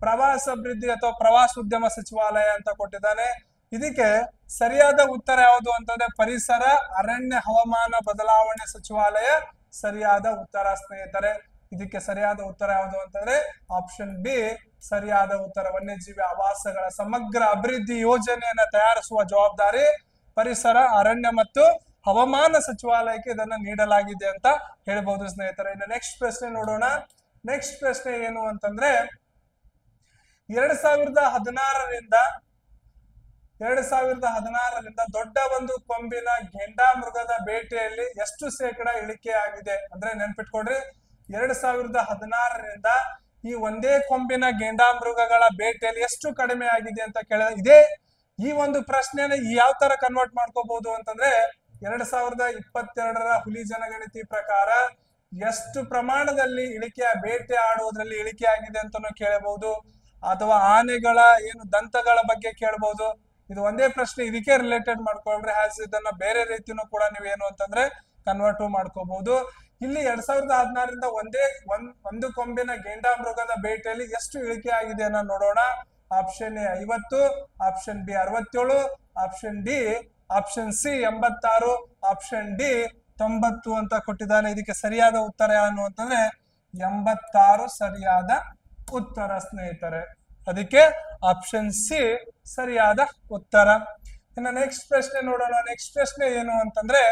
Speaker 1: ಪ್ರವಾಸಾಭಿವೃದ್ಧಿ ಅಥವಾ ಪ್ರವಾಸೋದ್ಯಮ ಸಚಿವಾಲಯ ಅಂತ ಕೊಟ್ಟಿದ್ದಾನೆ ಇದಕ್ಕೆ ಸರಿಯಾದ ಉತ್ತರ ಯಾವುದು ಅಂತಂದ್ರೆ ಪರಿಸರ ಅರಣ್ಯ ಹವಾಮಾನ ಬದಲಾವಣೆ ಸಚಿವಾಲಯ ಸರಿಯಾದ ಉತ್ತರ ಸ್ನೇಹಿತರೆ ಇದಕ್ಕೆ ಸರಿಯಾದ ಉತ್ತರ ಯಾವುದು ಅಂತಂದ್ರೆ ಆಪ್ಷನ್ ಬಿ ಸರಿಯಾದ ಉತ್ತರ ವನ್ಯಜೀವಿ ಆವಾಸಗಳ ಸಮಗ್ರ ಅಭಿವೃದ್ಧಿ ಯೋಜನೆಯನ್ನ ತಯಾರಿಸುವ ಜವಾಬ್ದಾರಿ ಪರಿಸರ ಅರಣ್ಯ ಮತ್ತು ಹವಾಮಾನ ಸಚಿವಾಲಯಕ್ಕೆ ಇದನ್ನ ನೀಡಲಾಗಿದೆ ಅಂತ ಹೇಳ್ಬಹುದು ಸ್ನೇಹಿತರೆ ಇನ್ನು ನೆಕ್ಸ್ಟ್ ಪ್ರಶ್ನೆ ನೋಡೋಣ ನೆಕ್ಸ್ಟ್ ಪ್ರಶ್ನೆ ಏನು ಅಂತಂದ್ರೆ ಎರಡ್ ಸಾವಿರದ ಹದಿನಾರರಿಂದ ಎರಡ್ ಸಾವಿರದ ಹದಿನಾರರಿಂದ ದೊಡ್ಡ ಒಂದು ಕೊಂಬಿನ ಗೆಂಡಾಮೃಗದ ಬೇಟೆಯಲ್ಲಿ ಎಷ್ಟು ಶೇಕಡ ಇಳಿಕೆ ಆಗಿದೆ ಅಂದ್ರೆ ನೆನ್ಪಿಟ್ಕೊಡ್ರಿ ಎರಡ್ ಸಾವಿರದ ಹದಿನಾರರಿಂದ ಈ ಒಂದೇ ಕೊಂಬಿನ ಗೆಂಡಾಮೃಗಗಳ ಬೇಟೆಯಲ್ಲಿ ಎಷ್ಟು ಕಡಿಮೆ ಆಗಿದೆ ಅಂತ ಕೇಳ ಇದೇ ಈ ಒಂದು ಪ್ರಶ್ನೆನ ಯಾವ ತರ ಕನ್ವರ್ಟ್ ಮಾಡ್ಕೋಬಹುದು ಅಂತಂದ್ರೆ ಎರಡ್ ಸಾವಿರದ ಇಪ್ಪತ್ತೆರಡರ ಹುಲಿ ಜನಗಣತಿ ಪ್ರಕಾರ ಎಷ್ಟು ಪ್ರಮಾಣದಲ್ಲಿ ಇಳಿಕೆ ಬೇಟೆ ಆಡುವುದರಲ್ಲಿ ಇಳಿಕೆ ಆಗಿದೆ ಅಂತಾನು ಕೇಳಬಹುದು ಅಥವಾ ಆನೆಗಳ ಏನು ದಂತಗಳ ಬಗ್ಗೆ ಕೇಳಬಹುದು ಇದು ಒಂದೇ ಪ್ರಶ್ನೆ ಇದಕ್ಕೆ ರಿಲೇಟೆಡ್ ಮಾಡ್ಕೊಂಡ್ರೆ ಹ್ಯಾಸ್ ಇದನ್ನ ಬೇರೆ ರೀತಿನೂ ಕೂಡ ನೀವು ಏನು ಅಂತಂದ್ರೆ ಕನ್ವರ್ಟ್ ಮಾಡ್ಕೋಬಹುದು ಇಲ್ಲಿ ಎರಡ್ ಸಾವಿರದ ಹದಿನಾರರಿಂದ ಒಂದೇ ಒಂದ್ ಒಂದು ಕೊಂಬಿನ ಗೆಂಡಾಮೃಗದ ಬೇಟೆಯಲ್ಲಿ ಎಷ್ಟು ಇಳಿಕೆ ಆಗಿದೆ ಅನ್ನೋ ನೋಡೋಣ ಆಪ್ಷನ್ ಎ ಐವತ್ತು ಆಪ್ಷನ್ ಬಿ ಅರವತ್ತೇಳು ಆಪ್ಷನ್ ಡಿ ಆಪ್ಷನ್ ಸಿ ಎಂಬತ್ತಾರು ಆಪ್ಷನ್ ಡಿ ತೊಂಬತ್ತು ಅಂತ ಕೊಟ್ಟಿದ್ದಾನೆ ಇದಕ್ಕೆ ಸರಿಯಾದ ಉತ್ತರ ಏನು ಅಂತಂದ್ರೆ ಎಂಬತ್ತಾರು ಸರಿಯಾದ ಉತ್ತರ ಸ್ನೇಹಿತರೆ ಅದಕ್ಕೆ ಆಪ್ಷನ್ ಸಿ ಸರಿಯಾದ ಉತ್ತರ ಇನ್ನು ನೆಕ್ಸ್ಟ್ ಪ್ರಶ್ನೆ ನೋಡೋಣ ನೆಕ್ಸ್ಟ್ ಪ್ರಶ್ನೆ ಏನು ಅಂತಂದ್ರೆ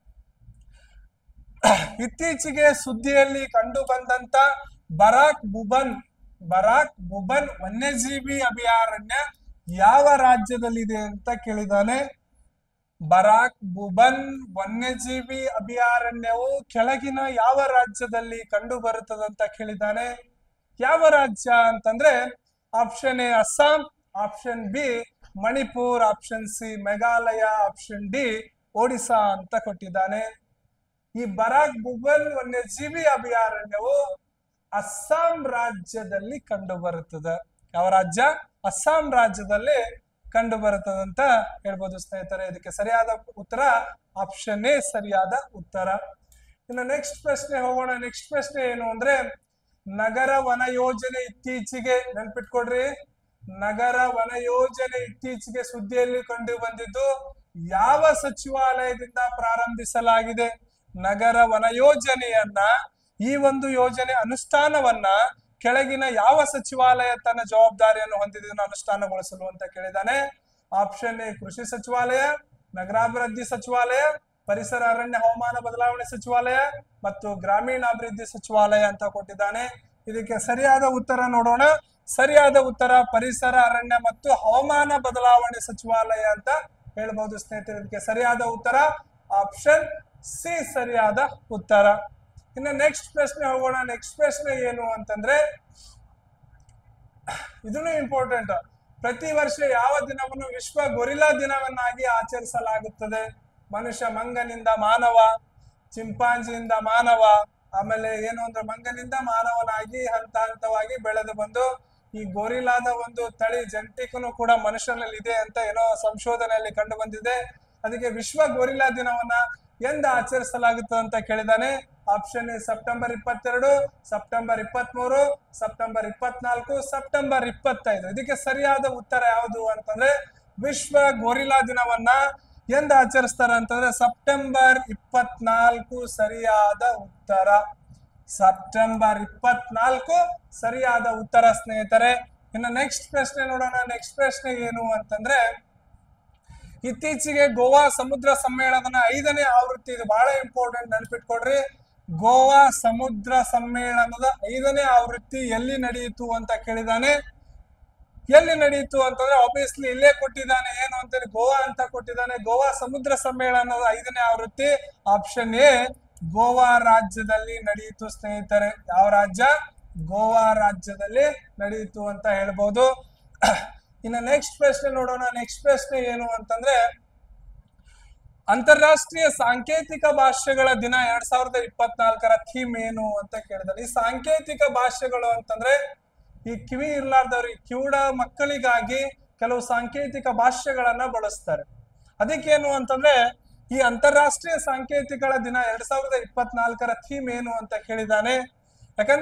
Speaker 1: ಇತ್ತೀಚೆಗೆ ಸುದ್ದಿಯಲ್ಲಿ ಕಂಡು ಬಂದಂತ ಬರಾಕ್ ಬುಬನ್ ಬರಾಕ್ ಬುಬನ್ ವನ್ಯಜೀವಿ ಅಭಯಾರಣ್ಯ ಯಾವ ರಾಜ್ಯದಲ್ಲಿದೆ ಅಂತ ಕೇಳಿದಾನೆ ಬರಾಕ್ ಬುಬನ್ ವನ್ಯಜೀವಿ ಅಭಯಾರಣ್ಯವು ಕೆಳಗಿನ ಯಾವ ರಾಜ್ಯದಲ್ಲಿ ಕಂಡು ಬರುತ್ತದಂತ ಕೇಳಿದ್ದಾನೆ ಯಾವ ರಾಜ್ಯ ಅಂತಂದ್ರೆ option A Assam option B Manipur option C Meghalaya option D Odisha ಅಂತ ಕೊಟ್ಟಿದ್ದಾನೆ ಈ ಬರಾಕ್ ಬುಬನ್ ವನ್ಯಜೀವಿ ಅಭಯಾರಣ್ಯವು ಅಸ್ಸಾಂ ರಾಜ್ಯದಲ್ಲಿ ಕಂಡು ಬರುತ್ತದೆ ಯಾವ ರಾಜ್ಯ ಅಸ್ಸಾಂ ರಾಜ್ಯದಲ್ಲಿ ಕಂಡು ಬರುತ್ತದೆ ಅಂತ ಹೇಳ್ಬೋದು ಸ್ನೇಹಿತರೆ ಇದಕ್ಕೆ ಸರಿಯಾದ ಉತ್ತರ ಆಪ್ಷನ್ ಎ ಸರಿಯಾದ ಉತ್ತರ ಇನ್ನು ನೆಕ್ಸ್ಟ್ ಪ್ರಶ್ನೆ ಹೋಗೋಣ ನೆಕ್ಸ್ಟ್ ಪ್ರಶ್ನೆ ಏನು ಅಂದ್ರೆ ನಗರ ವನ ಯೋಜನೆ ಇತ್ತೀಚೆಗೆ ನೆನ್ಪಿಟ್ಕೊಡ್ರಿ ನಗರ ವನ ಯೋಜನೆ ಇತ್ತೀಚೆಗೆ ಸುದ್ದಿಯಲ್ಲಿ ಕಂಡು ಬಂದಿದ್ದು ಯಾವ ಸಚಿವಾಲಯದಿಂದ ಪ್ರಾರಂಭಿಸಲಾಗಿದೆ ನಗರ ವನ ಯೋಜನೆಯನ್ನ ಈ ಒಂದು ಯೋಜನೆ ಅನುಷ್ಠಾನವನ್ನ ಕೆಳಗಿನ ಯಾವ ಸಚಿವಾಲಯ ತನ್ನ ಜವಾಬ್ದಾರಿಯನ್ನು ಹೊಂದಿದೆ ಇದನ್ನು ಅನುಷ್ಠಾನಗೊಳಿಸಲು ಅಂತ ಕೇಳಿದಾನೆ ಆಪ್ಷನ್ ಎ ಕೃಷಿ ಸಚಿವಾಲಯ ನಗರಾಭಿವೃದ್ಧಿ ಸಚಿವಾಲಯ ಪರಿಸರ ಅರಣ್ಯ ಹವಾಮಾನ ಬದಲಾವಣೆ ಸಚಿವಾಲಯ ಮತ್ತು ಗ್ರಾಮೀಣಾಭಿವೃದ್ಧಿ ಸಚಿವಾಲಯ ಅಂತ ಕೊಟ್ಟಿದ್ದಾನೆ ಇದಕ್ಕೆ ಸರಿಯಾದ ಉತ್ತರ ನೋಡೋಣ ಸರಿಯಾದ ಉತ್ತರ ಪರಿಸರ ಅರಣ್ಯ ಮತ್ತು ಹವಾಮಾನ ಬದಲಾವಣೆ ಸಚಿವಾಲಯ ಅಂತ ಹೇಳ್ಬಹುದು ಸ್ನೇಹಿತರೆ ಇದಕ್ಕೆ ಸರಿಯಾದ ಉತ್ತರ ಆಪ್ಷನ್ ಸಿ ಸರಿಯಾದ ಉತ್ತರ ಇನ್ನು ನೆಕ್ಸ್ಟ್ ಪ್ರಶ್ನೆ ಹೋಗೋಣ ನೆಕ್ಸ್ಟ್ ಪ್ರಶ್ನೆ ಏನು ಅಂತಂದ್ರೆ ಇದನ್ನು ಇಂಪಾರ್ಟೆಂಟ್ ಪ್ರತಿ ವರ್ಷ ಯಾವ ದಿನವನ್ನು ವಿಶ್ವ ಗೊರಿಲ್ಲಾ ದಿನವನ್ನಾಗಿ ಆಚರಿಸಲಾಗುತ್ತದೆ ಮನುಷ್ಯ ಮಂಗನಿಂದ ಮಾನವ ಚಿಂಪಾಂಜಿಯಿಂದ ಮಾನವ ಆಮೇಲೆ ಏನು ಅಂದ್ರೆ ಮಂಗನಿಂದ ಮಾನವನಾಗಿ ಹಂತ ಹಂತವಾಗಿ ಬೆಳೆದು ಬಂದು ಈ ಗೊರಿಲಾದ ಒಂದು ತಳಿ ಜಂಟಿಕನು ಕೂಡ ಮನುಷ್ಯನಲ್ಲಿ ಇದೆ ಅಂತ ಏನೋ ಸಂಶೋಧನೆಯಲ್ಲಿ ಕಂಡು ಬಂದಿದೆ ಅದಕ್ಕೆ ವಿಶ್ವ ಗೊರಿಲ್ಲಾ ದಿನವನ್ನ ಎಂದ ಆಚರಿಸಲಾಗುತ್ತದೆ ಅಂತ ಕೇಳಿದಾನೆ ಆಪ್ಷನ್ ಎ ಸೆಪ್ಟೆಂಬರ್ ಇಪ್ಪತ್ತೆರಡು ಸೆಪ್ಟೆಂಬರ್ ಇಪ್ಪತ್ತ್ ಮೂರು ಸೆಪ್ಟೆಂಬರ್ ಇಪ್ಪತ್ನಾಲ್ಕು ಸೆಪ್ಟೆಂಬರ್ ಇಪ್ಪತ್ತೈದು ಇದಕ್ಕೆ ಸರಿಯಾದ ಉತ್ತರ ಯಾವುದು ಅಂತಂದ್ರೆ ವಿಶ್ವ ಗೊರಿಲ್ಲಾ ದಿನವನ್ನ ಎಂದ ಆಚರಿಸ್ತಾರೆ ಅಂತಂದ್ರೆ ಸೆಪ್ಟೆಂಬರ್ ಇಪ್ಪತ್ನಾಲ್ಕು ಸರಿಯಾದ ಉತ್ತರ ಸೆಪ್ಟೆಂಬರ್ ಇಪ್ಪತ್ನಾಲ್ಕು ಸರಿಯಾದ ಉತ್ತರ ಸ್ನೇಹಿತರೆ ಇನ್ನು ನೆಕ್ಸ್ಟ್ ಪ್ರಶ್ನೆ ನೋಡೋಣ ನೆಕ್ಸ್ಟ್ ಪ್ರಶ್ನೆ ಏನು ಅಂತಂದ್ರೆ ಇತ್ತೀಚೆಗೆ ಗೋವಾ ಸಮುದ್ರ ಸಮ್ಮೇಳನದ ಐದನೇ ಆವೃತ್ತಿ ಇದು ಬಹಳ ಇಂಪಾರ್ಟೆಂಟ್ ನೆನಪಿಟ್ಕೊಡ್ರಿ ಗೋವಾ ಸಮುದ್ರ ಸಮ್ಮೇಳನದ ಐದನೇ ಆವೃತ್ತಿ ಎಲ್ಲಿ ನಡೆಯಿತು ಅಂತ ಕೇಳಿದಾನೆ ಎಲ್ಲಿ ನಡೆಯಿತು ಅಂತಂದ್ರೆ ಆಬ್ವಿಯಸ್ಲಿ ಇಲ್ಲೇ ಕೊಟ್ಟಿದ್ದಾನೆ ಏನು ಅಂತೇಳಿ ಗೋವಾ ಅಂತ ಕೊಟ್ಟಿದ್ದಾನೆ ಗೋವಾ ಸಮುದ್ರ ಸಮ್ಮೇಳನದ ಐದನೇ ಆವೃತ್ತಿ ಆಪ್ಷನ್ ಎ ಗೋವಾ ರಾಜ್ಯದಲ್ಲಿ ನಡೆಯಿತು ಸ್ನೇಹಿತರೆ ಯಾವ ರಾಜ್ಯ ಗೋವಾ ರಾಜ್ಯದಲ್ಲಿ ನಡೆಯಿತು ಅಂತ ಹೇಳ್ಬೋದು ಇನ್ನು ನೆಕ್ಸ್ಟ್ ಪ್ರಶ್ನೆ ನೋಡೋಣ ನೆಕ್ಸ್ಟ್ ಪ್ರಶ್ನೆ ಏನು ಅಂತಂದ್ರೆ ಅಂತಾರಾಷ್ಟ್ರೀಯ ಸಾಂಕೇತಿಕ ಭಾಷೆಗಳ ದಿನ ಎರಡ್ ಸಾವಿರದ ಇಪ್ಪತ್ನಾಲ್ಕರ ಥೀಮ್ ಏನು ಅಂತ ಕೇಳಿದಾರೆ ಈ ಸಾಂಕೇತಿಕ ಭಾಷೆಗಳು ಅಂತಂದ್ರೆ ಈ ಕಿವಿ ಇರ್ಲಾರ್ದವ್ರಿಗೆ ಕಿವುಡ ಮಕ್ಕಳಿಗಾಗಿ ಕೆಲವು ಸಾಂಕೇತಿಕ ಭಾಷೆಗಳನ್ನ ಬಳಸ್ತಾರೆ ಅದಕ್ಕೇನು ಅಂತಂದ್ರೆ ಈ ಅಂತಾರಾಷ್ಟ್ರೀಯ ಸಾಂಕೇತಿಕಗಳ ದಿನ ಎರಡ್ ಸಾವಿರದ ಇಪ್ಪತ್ನಾಲ್ಕರ ಥೀಮ್ ಏನು ಅಂತ ಕೇಳಿದಾನೆ ಯಾಕಂದ್ರೆ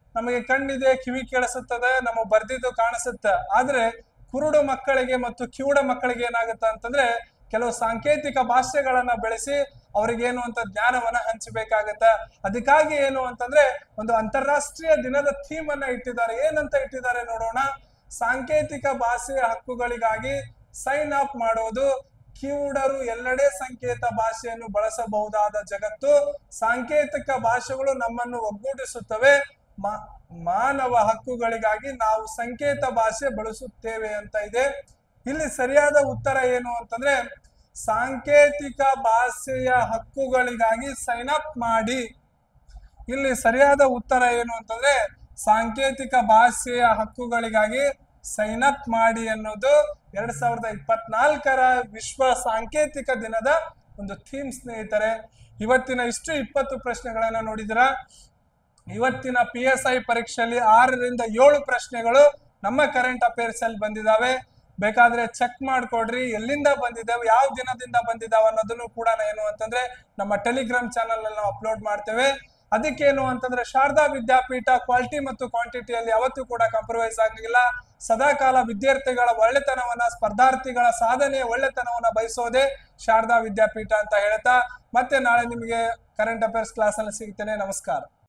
Speaker 1: ನಮಗೆ ಕಣ್ಣಿದೆ ಕಿವಿ ಕೇಳಿಸುತ್ತದೆ ನಮ್ಮ ಬರ್ದಿದ್ದು ಕಾಣಿಸುತ್ತೆ ಆದ್ರೆ ಕುರುಡು ಮಕ್ಕಳಿಗೆ ಮತ್ತು ಕಿವುಡ ಮಕ್ಕಳಿಗೆ ಏನಾಗುತ್ತೆ ಅಂತಂದ್ರೆ ಕೆಲವು ಸಾಂಕೇತಿಕ ಭಾಷೆಗಳನ್ನ ಬೆಳೆಸಿ ಅವ್ರಿಗೇನು ಅಂತ ಜ್ಞಾನವನ್ನ ಹಂಚಬೇಕಾಗತ್ತ ಅದಕ್ಕಾಗಿ ಏನು ಅಂತಂದ್ರೆ ಒಂದು ಅಂತಾರಾಷ್ಟ್ರೀಯ ದಿನದ ಥೀಮ್ ಅನ್ನ ಇಟ್ಟಿದ್ದಾರೆ ಏನಂತ ಇಟ್ಟಿದ್ದಾರೆ ನೋಡೋಣ ಸಾಂಕೇತಿಕ ಭಾಷೆಯ ಹಕ್ಕುಗಳಿಗಾಗಿ ಸೈನ್ ಅಪ್ ಮಾಡೋದು ಕಿವುಡರು ಎಲ್ಲೆಡೆ ಸಂಕೇತ ಭಾಷೆಯನ್ನು ಬಳಸಬಹುದಾದ ಜಗತ್ತು ಸಾಂಕೇತಿಕ ಭಾಷೆಗಳು ನಮ್ಮನ್ನು ಒಗ್ಗೂಡಿಸುತ್ತವೆ ಮಾ- ಮಾನವ ಹಕ್ಕುಗಳಿಗಾಗಿ ನಾವು ಸಂಕೇತ ಭಾಷೆ ಬಳಸುತ್ತೇವೆ ಅಂತ ಇದೆ ಇಲ್ಲಿ ಸರಿಯಾದ ಉತ್ತರ ಏನು ಅಂತಂದ್ರೆ ಸಾಂಕೇತಿಕ ಭಾಷೆಯ ಹಕ್ಕುಗಳಿಗಾಗಿ ಸೈನ್ ಅಪ್ ಮಾಡಿ ಇಲ್ಲಿ ಸರಿಯಾದ ಉತ್ತರ ಏನು ಅಂತಂದ್ರೆ ಸಾಂಕೇತಿಕ ಭಾಷೆಯ ಹಕ್ಕುಗಳಿಗಾಗಿ ಸೈನ್ ಅಪ್ ಮಾಡಿ ಅನ್ನೋದು ಎರಡ್ ಸಾವಿರದ ಇಪ್ಪತ್ನಾಲ್ಕರ ವಿಶ್ವ ಸಾಂಕೇತಿಕ ದಿನದ ಒಂದು ಥೀಮ್ ಸ್ನೇಹಿತರೆ ಇವತ್ತಿನ ಇಷ್ಟು ಇಪ್ಪತ್ತು ಪ್ರಶ್ನೆಗಳನ್ನ ನೋಡಿದಿರ ಇವತ್ತಿನ ಪಿ ಎಸ್ ಐ ಪರೀಕ್ಷೆಯಲ್ಲಿ ಆರರಿಂದ ಏಳು ಪ್ರಶ್ನೆಗಳು ನಮ್ಮ ಕರೆಂಟ್ ಅಫೇರ್ಸ್ ಅಲ್ಲಿ ಬಂದಿದಾವೆ ಬೇಕಾದ್ರೆ ಚೆಕ್ ಮಾಡ್ಕೊಡ್ರಿ ಎಲ್ಲಿಂದ ಬಂದಿದ್ದಾವೆ ಯಾವ ದಿನದಿಂದ ಬಂದಿದ್ದಾವೆ ಅನ್ನೋದನ್ನು ಕೂಡ ಏನು ಅಂತಂದ್ರೆ ನಮ್ಮ ಟೆಲಿಗ್ರಾಮ್ ಚಾನಲ್ ಅಲ್ಲಿ ನಾವು ಅಪ್ಲೋಡ್ ಮಾಡ್ತೇವೆ ಅದಕ್ಕೇನು ಅಂತಂದ್ರೆ ಶಾರದಾ ವಿದ್ಯಾಪೀಠ ಕ್ವಾಲಿಟಿ ಮತ್ತು ಕ್ವಾಂಟಿಟಿಯಲ್ಲಿ ಯಾವತ್ತೂ ಕೂಡ ಕಾಂಪ್ರಮೈಸ್ ಆಗಿಲ್ಲ ಸದಾಕಾಲ ವಿದ್ಯಾರ್ಥಿಗಳ ಒಳ್ಳೆತನವನ್ನ ಸ್ಪರ್ಧಾರ್ಥಿಗಳ ಸಾಧನೆಯ ಒಳ್ಳೆತನವನ್ನ ಬಯಸೋದೇ ಶಾರದಾ ವಿದ್ಯಾಪೀಠ ಅಂತ ಹೇಳ್ತಾ ಮತ್ತೆ ನಾಳೆ ನಿಮಗೆ ಕರೆಂಟ್ ಅಫೇರ್ಸ್ ಕ್ಲಾಸ್ ಅಲ್ಲಿ ಸಿಗ್ತೇನೆ ನಮಸ್ಕಾರ